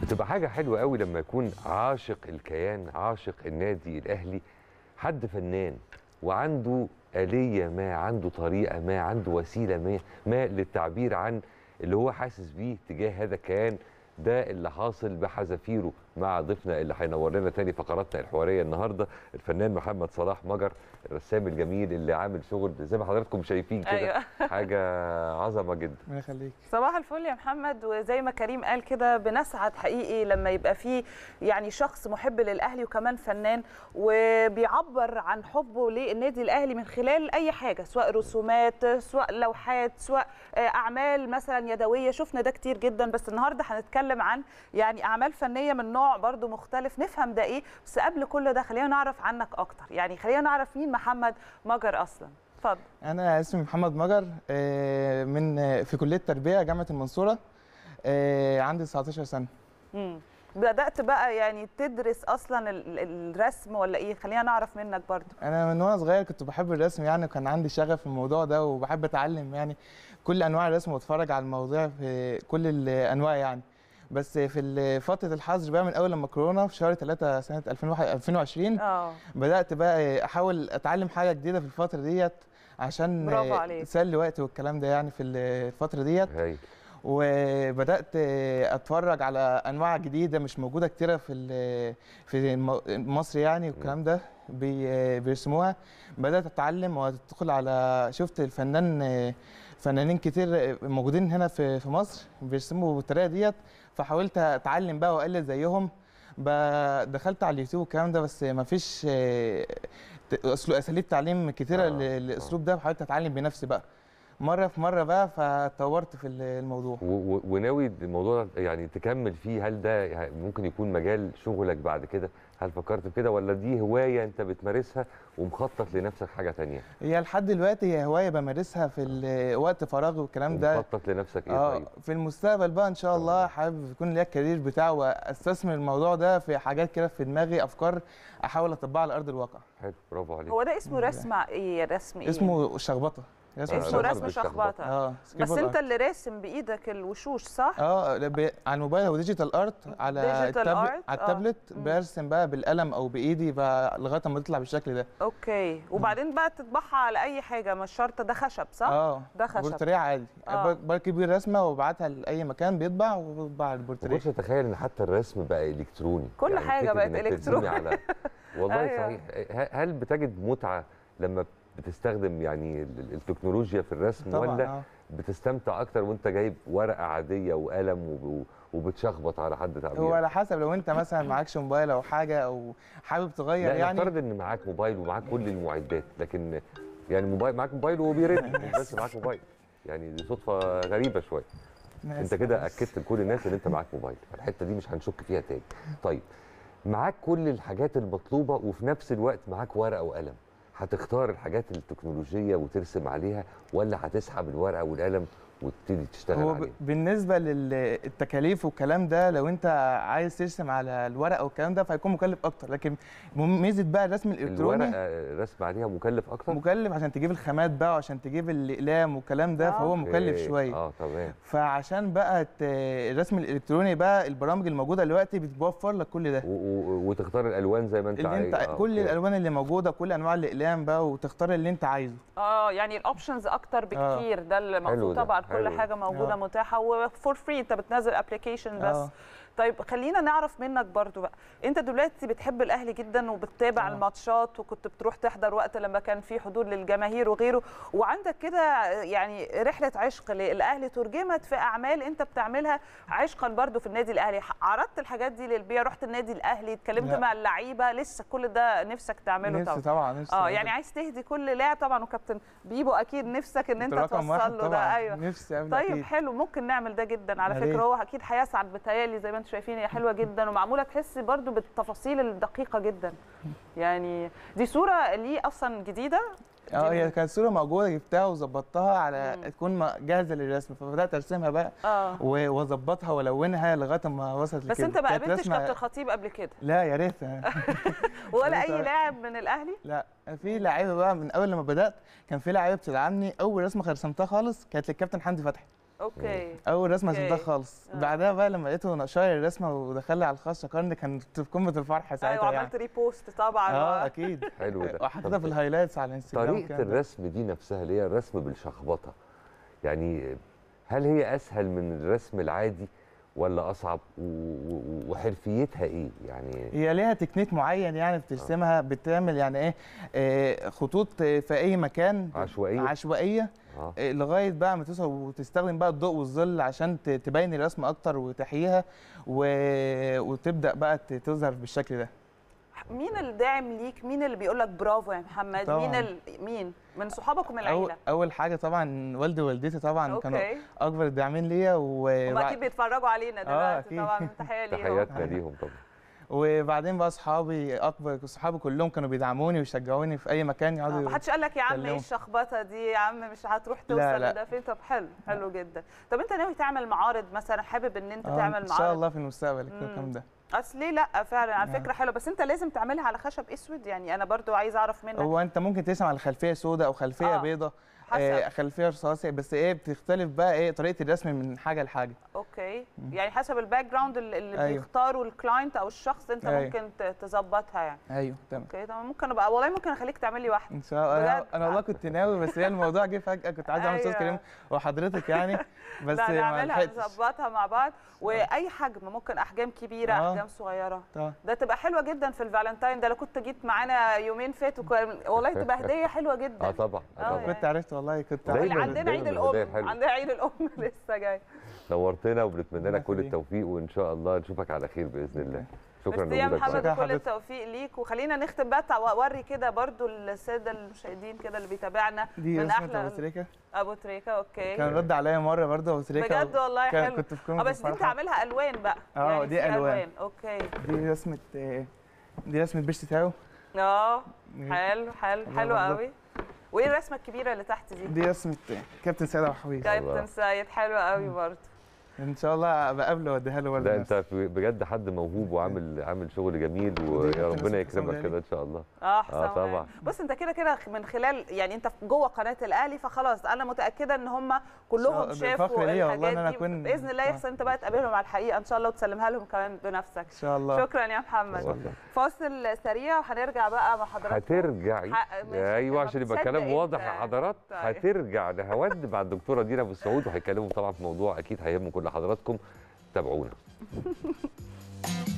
بتبقى حاجه حلوه قوي لما يكون عاشق الكيان عاشق النادي الاهلي حد فنان وعنده آلية ما عنده طريقة ما عنده وسيلة ما ما للتعبير عن اللي هو حاسس بيه تجاه هذا الكيان ده اللي حاصل بحذافيره مع ضيفنا اللي هينور لنا تاني فقراتنا الحواريه النهارده الفنان محمد صلاح مجر الرسام الجميل اللي عامل شغل زي ما حضراتكم شايفين كده أيوة. حاجه عظمه جدا ربنا يخليك صباح الفل يا محمد وزي ما كريم قال كده بنسعد حقيقي لما يبقى فيه يعني شخص محب للاهلي وكمان فنان وبيعبر عن حبه للنادي الاهلي من خلال اي حاجه سواء رسومات سواء لوحات سواء آه، اعمال مثلا يدويه شفنا ده كتير جدا بس النهارده هنتكلم عن يعني اعمال فنيه من نوع برضو مختلف نفهم ده ايه بس قبل كل ده خلينا نعرف عنك اكتر يعني خلينا نعرف مين محمد مجر اصلا اتفضل انا اسمي محمد مجر آه، من آه، في كليه تربيه جامعه المنصوره آه، عندي 19 سنه مم. بدأت بقى يعني تدرس أصلا ال- ال- الرسم ولا إيه؟ خلينا نعرف منك برضو. انا من وانا صغير كنت بحب الرسم يعني وكان عندي شغف في الموضوع ده وبحب اتعلم يعني كل انواع الرسم واتفرج على المواضيع في كل الانواع يعني بس في ال- فتره الحظر بقى من اول لما كورونا في شهر 3 سنه 2021 2020 اه بدات بقى احاول اتعلم حاجه جديده في الفتره ديت عشان برافو عليك. تسلي وقتي والكلام ده يعني في الفتره ديت هاي وبدات اتفرج على انواع جديده مش موجوده كتيره في ال- في الم- مصر يعني والكلام ده بي- بيرسموها بدات اتعلم وادخل على شفت الفنان فنانين كتير موجودين هنا في في مصر بيرسموا بالطريقه ديت فحاولت اتعلم بقى واقلد زيهم ب- دخلت على اليوتيوب والكلام ده بس ما فيش اساليب تعليم كتيره آه، للاسلوب ده فحاولت اتعلم بنفسي بقى مره في مره بقى فطورت في الموضوع و- و- وناوي الموضوع يعني تكمل فيه هل ده يعني ممكن يكون مجال شغلك بعد كده هل فكرت في كده ولا دي هوايه انت بتمارسها ومخطط لنفسك حاجه تانية هي لحد دلوقتي هي هوايه بمارسها في ال- وقت فراغي والكلام ده مخطط لنفسك ايه اه طيب في المستقبل بقى ان شاء الله حابب يكون ليا الكارير بتاعه واستثمر الموضوع ده في حاجات كده في دماغي افكار احاول اطبقها على ارض الواقع حلو برافو عليك هو ده اسمه رسم ع- إيه رسم إيه؟ اسمه شخبطه اسمه شخبطة. رسم شخبطة. اه بس سكريبل أنت آرت. اللي راسم بإيدك الوشوش صح؟ اه لا، ب- على الموبايل هو ديجيتال ارت على ديجيتال التابلت آرت، على آه. التابلت مم. برسم بقى بالقلم او بايدي بقى لغايه ما تطلع بالشكل ده أوكي وبعدين بقى تطبعها على أي حاجة مش شرط ده خشب صح؟ اه ده خشب. بورتريه عادي آه. ب- بركب بيه الرسمه وابعتها لاي مكان بيطبع وبطبع ما البورتريه كنتش اتخيل ان حتى الرسم بقى الكتروني كل حاجة فكرة بقت إنك ترسمي إلكتروني. على والله أيوة. صحيح ه- هل بتجد متعه لما بتستخدم يعني ال- التكنولوجيا في الرسم طبعا ولا اه بتستمتع اكتر وانت جايب ورقه عاديه وقلم وب- وبتشخبط على حد هو تعبير على حسب لو انت مثلا معكش موبايل او حاجه او حابب تغير لا يعني نفترض ان معاك موبايل ومعاك كل المعدات لكن يعني موبايل معاك موبايل وهو بيرن مش بس معاك موبايل يعني دي صدفه غريبه شويه ناس- انت كده اكدت لكل الناس ان انت معاك موبايل الحته دي مش هنشك فيها تاني طيب معاك كل الحاجات المطلوبه وفي نفس الوقت معاك ورقه وقلم هتختار الحاجات التكنولوجيه وترسم عليها ولا هتسحب الورقه والقلم وتبتدي تشتغل هو ب- عليها بالنسبه للتكاليف والكلام ده لو انت عايز ترسم على الورقه والكلام ده فهيكون مكلف اكتر لكن ميزه بقى الرسم الالكتروني الورقه رسم عليها مكلف اكتر مكلف عشان تجيب الخامات بقى وعشان تجيب الاقلام والكلام ده آه. فهو مكلف إيه، شويه اه تمام فعشان بقى ت- الرسم الالكتروني بقى البرامج الموجوده دلوقتي بتوفر لك كل ده و- و- وتختار الالوان زي ما انت اللي انت عايز آه، كل أوكي. الالوان اللي موجوده كل انواع الاقلام بقى وتختار اللي انت عايزه اه يعني الاوبشنز اكتر بكتير ده اللي حلو المقصود ده، طبعا كل حلو. حاجه موجوده آه. متاحه وفور فري انت بتنزل ابلكيشن بس آه. طيب خلينا نعرف منك برضو بقى انت دلوقتي بتحب الاهلي جدا وبتتابع آه. الماتشات وكنت بتروح تحضر وقت لما كان في حضور للجماهير وغيره وعندك كده يعني رحله عشق للاهلي ترجمت في اعمال انت بتعملها عشقا برضو في النادي الاهلي عرضت الحاجات دي للبيع رحت النادي الاهلي اتكلمت لا. مع اللعيبه لسه كل ده نفسك تعمله نفسي طبعا طبعا نفسي اه طبعاً. يعني عايز تهدي كل لاعب طبعا وكابتن بيبو اكيد نفسك ان انت رقم واحد توصل له ده طبعاً. ايوه نفسي قبل طيب أكيد. حلو ممكن نعمل ده جدا على يا فكره ريت. هو اكيد هيسعد بتهيالي زي ما انتم شايفين هي حلوه جدا ومعموله تحس برضو بالتفاصيل الدقيقه جدا يعني دي صوره ليه اصلا جديده اه دي- هي كانت صوره موجوده جبتها وظبطتها على مم. تكون م- جاهزه للرسم فبدات ارسمها بقى اه و- واظبطها والونها لغايه ما وصلت بس لكده انت ما كانت قابلتش رسمة- كابتن الخطيب قبل كده لا يا ريت ولا قابلت اي واحد. لاعب من الاهلي لا في لعيبه بقى من اول لما بدات كان في لعيبه بتدعمني اول رسمه رسمتها خالص كانت للكابتن حمدي فتحي اوكي اول رسمه أوكي. رسمتها خالص آه. بعدها بقى لما لقيته شاير الرسمه ودخل لي على الخاص شكرني كانت في قمه الفرحه ايوه ساعتها يعني عملت ريبوست طبعا اه و- اكيد حلو ده وحطيتها في طب الهايلايتس على الانستجرام طريقه والكلام ده. الرسم دي نفسها اللي هي الرسم بالشخبطه يعني هل هي اسهل من الرسم العادي ولا اصعب و- و- وحرفيتها ايه يعني هي ليها تكنيك معين يعني بترسمها بتعمل يعني ايه آه، خطوط آه، في اي مكان عشوائيه عشوائيه اه آه، لغايه بقى ما توصل وتستخدم بقى الضوء والظل عشان ت- تبين الرسمه اكتر وتحييها و... وتبدا بقى ت- تظهر بالشكل ده مين الداعم ليك مين اللي بيقول لك برافو يا محمد طبعاً. مين ال... مين من صحابك ومن أول, العيله اول حاجه طبعا والدي ووالدتي طبعا كانوا اوكي اكبر الداعمين ليا و... هم اكيد بيتفرجوا علينا دلوقتي أكيد. طبعا تحيه ليهم تحياتنا ليهم طبعا وبعدين بقى اصحابي اكبر صحابي كلهم كانوا بيدعموني ويشجعوني في اي مكان آه، يقعدوا محدش قال لك يا عم ايه يتكلموا. الشخبطه دي يا عم مش هتروح توصل لا، لا. لده فين طب حلو حلو جدا طب انت ناوي تعمل معارض مثلا حابب ان انت آه، تعمل ان شاء معارض الله في المستقبل مم. الكلام ده اصل ليه لا فعلا على آه. فكره حلوه بس انت لازم تعملها على خشب اسود يعني انا برضو عايز اعرف منك هو انت ممكن ترسم على خلفيه سوداء او خلفيه آه، آه. بيضاء حسب آه خلفيه رصاصي بس ايه بتختلف بقى ايه طريقه الرسم من حاجه لحاجه اوكي يعني حسب الباك جراوند اللي اللي أيوه. بيختاره الكلاينت او الشخص انت أيوه. ممكن ت- تظبطها يعني ايوه تمام اوكي طب ممكن ابقى والله ممكن اخليك تعمل لي واحده ان شاء الله بجد؟ انا, أنا والله كنت ناوي بس هي الموضوع جه فجاه كنت عايز اعمل استاذ أيوه. كريم وحضرتك يعني بس لا ما نعملها لحقتش نظبطها مع بعض واي حجم ممكن احجام كبيره آه. احجام صغيره طبعا ده تبقى حلوه جدا في الفالنتاين ده لو كنت جيت معانا يومين فاتوا كان- والله تبقى هديه حلوه جدا اه طبعا آه، اه طبعا يعني. كنت عرفت والله كنت دايماً- واللي عندنا عيد دايماً الهدايا الام حلوة. عندنا عيد الام لسه جاي نورتنا وبنتمنى لك كل يخليك. التوفيق وان شاء الله نشوفك على خير باذن الله شكرا ميرسي يا لوجودك محمد معانا. شكراً وكل حضرتك. التوفيق ليك وخلينا نختم بقى تع- وري كده برضو الساده المشاهدين كده اللي بيتابعنا دي من رسمه احلى ابو تريكه ابو تريكه اوكي كان رد عليا مره برضه ابو تريكه بجد والله كان- حلو كنت في اه قمه بس دي انت الفرحه عاملها الوان بقى آه، يعني دي في ألوان. اوكي دي رسمه آه، دي رسمه بيش تاو اه حلو حلو الله حلو برضه. قوي وايه الرسمه الكبيره اللي تحت دي دي رسمه آه، كابتن سيد وحويج كابتن سيد حلو قوي برضه ان شاء الله بقابله واديها له برضه ده انت في- بجد حد موهوب وعامل عامل شغل جميل ويا كابتن ربنا اسمه يكرمك حسام كده ان شاء الله اه حسام آه، طبعاً. غالي. بص انت كده كده من خلال يعني انت جوه قناه الاهلي فخلاص انا متاكده ان هم كلهم ده شافوا فخر ليا والله الحاجات إن أنا دي أكون- باذن الله آه. يحصل انت بقى تقابلهم على الحقيقه ان شاء الله وتسلمها لهم كمان بنفسك ان شاء الله شكرا يا محمد والله. فاصل سريع وهنرجع بقى مع حضرتك هترجعي حق- ماشي، ايوه ما عشان يبقى بتصدق كلام واضح أنت. يا حضرات طيب. هترجع نهاود مع الدكتوره دينا ابو السعود وهيكلموا طبعا في موضوع اكيد هيهم كل حضراتكم تابعونا